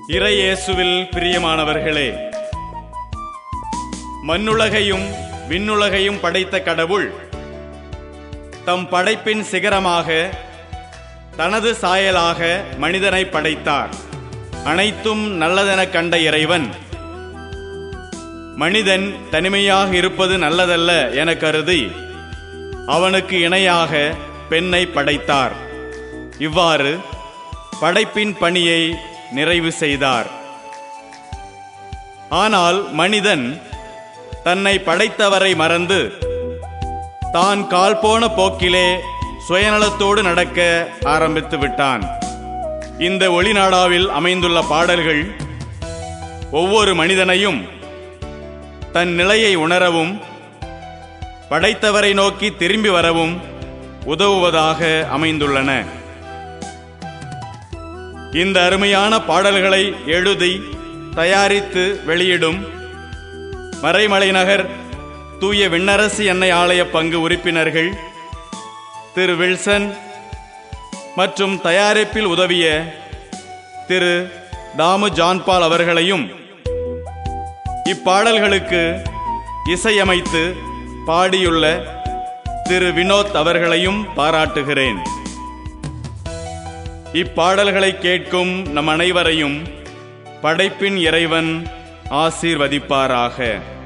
இறையேசுவில் பிரியமானவர்களே மண்ணுலகையும் விண்ணுலகையும் படைத்த கடவுள் தம் படைப்பின் சிகரமாக தனது சாயலாக மனிதனை படைத்தார் அனைத்தும் நல்லதெனக் கண்ட இறைவன் மனிதன் தனிமையாக இருப்பது நல்லதல்ல என கருதி அவனுக்கு இணையாக பெண்ணை படைத்தார் இவ்வாறு படைப்பின் பணியை நிறைவு செய்தார் ஆனால் மனிதன் தன்னை படைத்தவரை மறந்து தான் கால் போன போக்கிலே சுயநலத்தோடு நடக்க ஆரம்பித்து விட்டான் இந்த ஒளிநாடாவில் அமைந்துள்ள பாடல்கள் ஒவ்வொரு மனிதனையும் தன் நிலையை உணரவும் படைத்தவரை நோக்கி திரும்பி வரவும் உதவுவதாக அமைந்துள்ளன இந்த அருமையான பாடல்களை எழுதி தயாரித்து வெளியிடும் மறைமலை நகர் தூய விண்ணரசு எண்ணெய் ஆலய பங்கு உறுப்பினர்கள் திரு வில்சன் மற்றும் தயாரிப்பில் உதவிய திரு தாமு ஜான்பால் அவர்களையும் இப்பாடல்களுக்கு இசையமைத்து பாடியுள்ள திரு வினோத் அவர்களையும் பாராட்டுகிறேன் இப்பாடல்களை கேட்கும் நம் அனைவரையும் படைப்பின் இறைவன் ஆசீர்வதிப்பாராக